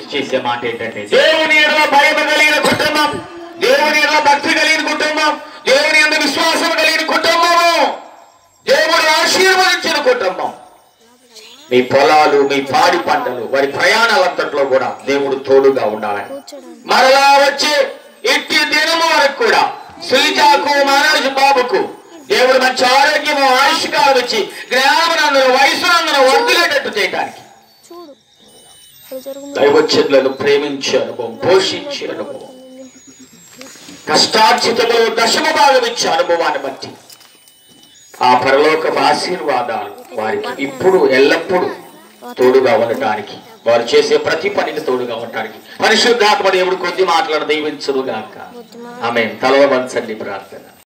చేసే మాట ఏంటంటే దేవుని ఎడల భయం కలిగిన కుటుంబం దేవుని ఎడల భక్తి కలిగిన కుటుంబం దేవుని ఎడల విశ్వాసం కలిగిన కుటుంబము దేవుడు ఆశీర్వదించిన కుటుంబం మీ పొలాలు మీ పాడి పంటలు వారి ప్రయాణాలంతట్లో కూడా దేవుడు తోడుగా ఉండాలని కూర్చోడానికి మరలా వచ్చే ఇట్టి దినము వరకు కూడా శ్రీజాకు మనోజ్ బాబుకు దేవుడు మంచి ఆరోగ్యము ఆయుష్కాలం ఇచ్చి జ్ఞానమునందున వయసునందున వర్ధులేటట్టు చేయడానికి చూడు ఇక్కడ జరుగు దైవచర్లను ప్రేమించే అనుభవం పోషించే అనుభవం కష్టార్జితములో దశమ భాగం ఇచ్చే అనుభవాన్ని బట్టి ఆ పరలోక ఆశీర్వాదాలు వారికి ఇప్పుడు ఎల్లప్పుడూ తోడుగా ఉండటానికి వారు చేసే ప్రతి పనికి తోడుగా ఉండటానికి పరిశుద్ధాత్మ దేవుడు కొద్ది మాటలను దీవించుడుగాక ఆమె తలవ వంచండి ప్రార్థన